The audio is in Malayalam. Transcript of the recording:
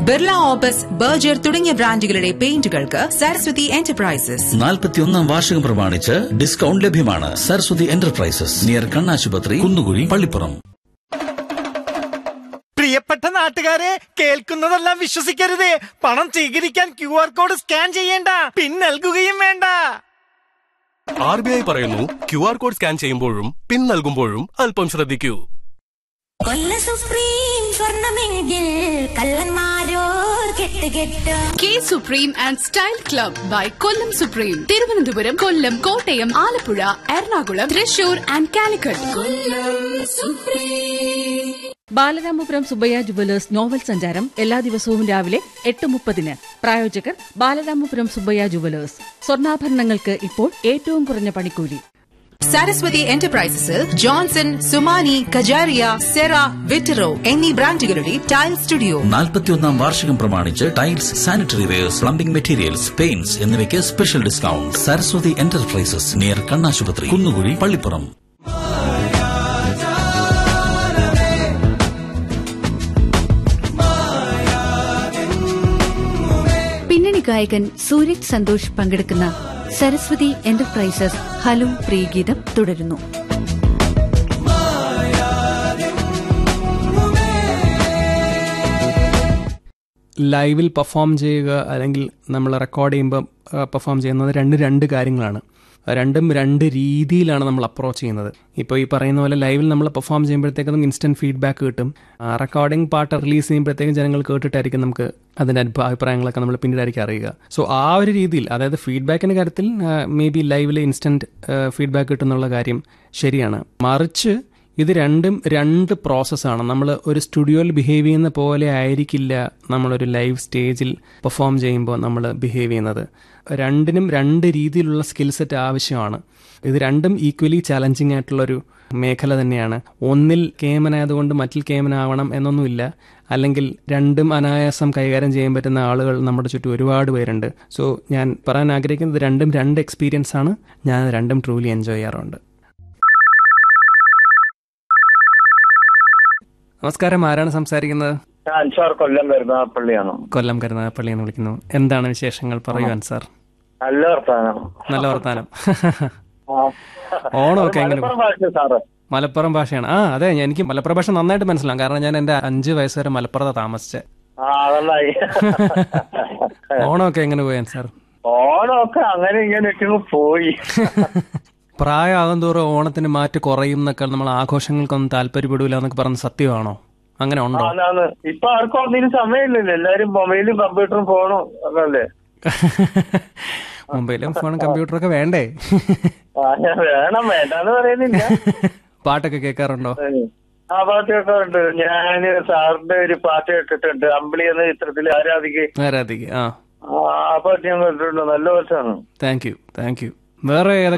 ബിർള ഓപ്പസ് ബർജർ തുടങ്ങിയ ബ്രാൻഡുകളുടെ പെയിന്റുകൾക്ക് സരസ്വതി എന്റർപ്രൈസസ് നാൽപ്പത്തിയൊന്നാം വാർഷികം പ്രമാണിച്ച് ഡിസ്കൗണ്ട് ലഭ്യമാണ് സരസ്വതി എന്റർപ്രൈസസ് നിയർ കണ്ണാശുപത്രി കുന്നുകുഴി പള്ളിപ്പുറം പ്രിയപ്പെട്ട നാട്ടുകാരെ കേൾക്കുന്നതെല്ലാം വിശ്വസിക്കരുത് പണം സ്വീകരിക്കാൻ ക്യു ആർ കോഡ് സ്കാൻ ചെയ്യേണ്ട പിൻ നൽകുകയും വേണ്ട ആർ ബി ഐ പറയുന്നു ക്യു ആർ കോഡ് സ്കാൻ ചെയ്യുമ്പോഴും പിൻ നൽകുമ്പോഴും അല്പം ശ്രദ്ധിക്കൂ കൊല്ല സുപ്രീം സ്വർണമെങ്കിൽ കള്ളന്മാരോർ കെട്ട് കെട്ട് K supreme and style club by Kollam supreme Thiruvananthapuram Kollam Kottayam Alappuzha Ernakulam Thrissur and Calicut Balaramapuram Subbaiah jewellers novel സഞ്ചാരം എല്ലാ ദിവസവും രാവിലെ എട്ട് മുപ്പതിന് പ്രായോജകർ ബാലരാമപുരം സുബയ്യ ജുവലേഴ്സ് സ്വർണ്ണാഭരണങ്ങൾക്ക് ഇപ്പോൾ ഏറ്റവും കുറഞ്ഞ പണിക്കൂലി സരസ്വതി എന്റർപ്രൈസസിൽ ജോൺസൺ സുമാനി കജാരിയ സെറ വിറ്ററോ എന്നീ ബ്രാൻഡുകളുടെ ടൈൽ സ്റ്റുഡിയോ നാൽപ്പത്തിയൊന്നാം വാർഷികം പ്രമാണിച്ച് tiles sanitary wares plumbing materials paints എന്നിവയ്ക്ക് special discount Saraswathi enterprises near കണ്ണാശുപത്രി കുന്നുകുഴി പള്ളിപ്പുറം പിന്നണി ഗായകൻ സൂരജ് സന്തോഷ് പങ്കെടുക്കുന്ന സരസ്വതി എന്റർപ്രൈസസ് ഹലോ പ്രിയഗീതം തുടരുന്നു ലൈവിൽ പെർഫോം ചെയ്യുക അല്ലെങ്കിൽ നമ്മൾ റെക്കോർഡ് ചെയ്യുമ്പോൾ പെർഫോം ചെയ്യുന്നത് രണ്ട് രണ്ട് കാര്യങ്ങളാണ് രണ്ടും രണ്ട് രീതിയിലാണ് നമ്മൾ അപ്രോച്ച് ചെയ്യുന്നത് ഇപ്പോൾ ഈ പറയുന്ന പോലെ ലൈവിൽ നമ്മൾ പെർഫോം ചെയ്യുമ്പോഴത്തേക്ക് നമുക്ക് ഇൻസ്റ്റൻറ്റ് ഫീഡ്ബാക്ക് കിട്ടും റെക്കോർഡിംഗ് പാട്ട് റിലീസ് ചെയ്യുമ്പോഴത്തേക്കും ജനങ്ങൾ കേട്ടിട്ടായിരിക്കും നമുക്ക് അതിൻ്റെ അനുഭവ അഭിപ്രായങ്ങളൊക്കെ നമ്മൾ പിന്നീടായിരിക്കും അറിയുക സോ ആ ഒരു രീതിയിൽ അതായത് ഫീഡ്ബാക്കിൻ്റെ കാര്യത്തിൽ മേ ബി ലൈവിൽ ഇൻസ്റ്റൻറ്റ് ഫീഡ്ബാക്ക് കിട്ടുന്നുള്ള കാര്യം ശരിയാണ് മറിച്ച് ഇത് രണ്ടും രണ്ട് പ്രോസസ്സാണ് നമ്മൾ ഒരു സ്റ്റുഡിയോയിൽ ബിഹേവ് ചെയ്യുന്ന പോലെ ആയിരിക്കില്ല നമ്മളൊരു ലൈവ് സ്റ്റേജിൽ പെർഫോം ചെയ്യുമ്പോൾ നമ്മൾ ബിഹേവ് ചെയ്യുന്നത് രണ്ടിനും രണ്ട് രീതിയിലുള്ള സ്കിൽ സെറ്റ് ആവശ്യമാണ് ഇത് രണ്ടും ഈക്വലി ചാലഞ്ചിങ് ആയിട്ടുള്ളൊരു മേഖല തന്നെയാണ് ഒന്നിൽ കേമനായതുകൊണ്ട് മറ്റിൽ കേമനാവണം എന്നൊന്നുമില്ല അല്ലെങ്കിൽ രണ്ടും അനായാസം കൈകാര്യം ചെയ്യാൻ പറ്റുന്ന ആളുകൾ നമ്മുടെ ചുറ്റും ഒരുപാട് പേരുണ്ട് സോ ഞാൻ പറയാൻ ആഗ്രഹിക്കുന്നത് രണ്ടും രണ്ട് എക്സ്പീരിയൻസ് ആണ് ഞാൻ രണ്ടും ട്രൂലി എൻജോയ് ചെയ്യാറുണ്ട് നമസ്കാരം ആരാണ് സംസാരിക്കുന്നത് അൻസാർ കൊല്ലം കരുനാഗപ്പള്ളിയാണ് കൊല്ലം കരുനാഗപ്പള്ളി എന്ന് വിളിക്കുന്നു എന്താണ് വിശേഷങ്ങൾ പറയൂ അൻസാർ നല്ല വർത്താനം നല്ല വർത്താനം ആ. ഓണമൊക്കെ അത് എങ്ങനെ മലപ്പുറം ഭാഷ സാറ് മലപ്പുറം ഭാഷയാണ് ആ അതെ എനിക്ക് മലപ്പുറം ഭാഷ നന്നായിട്ട് മനസ്സിലാവും കാരണം ഞാൻ എന്റെ അഞ്ച് വയസ്സ് വരെ മലപ്പുറത്ത് താമസിച്ചെ ആ നന്നായി ഓണമൊക്കെ എങ്ങനെ പോയി അൻസാർ ഓണമൊക്കെ അങ്ങനെ ഇങ്ങനെ ഇട്ടു പോയി പ്രായമാകും തോറും ഓണത്തിന് മാറ്റ് കുറയും എന്നൊക്കെ നമ്മൾ ആഘോഷങ്ങൾക്കൊന്നും താല്പര്യപ്പെടൂല എന്നൊക്കെ പറഞ്ഞ സത്യമാണോ അങ്ങനെ ഉണ്ടോ അതാണ് ഇപ്പൊ ആർക്കും ഒന്നിനും സമയമില്ലല്ലോ എല്ലാരും മൊബൈലും കമ്പ്യൂട്ടറും ഫോണും ഒക്കെ അല്ലേ മൊബൈലും ഫോണും കമ്പ്യൂട്ടറൊക്കെ വേണ്ടേ ആ, ഞാൻ വേണം വേണ്ടാന്ന് പറയുന്നില്ല പാട്ടൊക്കെ കേൾക്കാറുണ്ടോ ആ പാട്ട് കേൾക്കാറുണ്ട് ഞാൻ സാറിന്റെ ഒരു പാട്ട് കേട്ടിട്ടുണ്ട് അമ്പിളി എന്ന ചിത്രത്തിൽ ആരാധിക്ക് ആരാധിക ആ ആ ആ പാട്ട് ഞാൻ കേട്ടിട്ടുണ്ട് നല്ല പാട്ടാണ് താങ്ക് യു താങ്ക് യു വേറെ ഏതൊക്കെ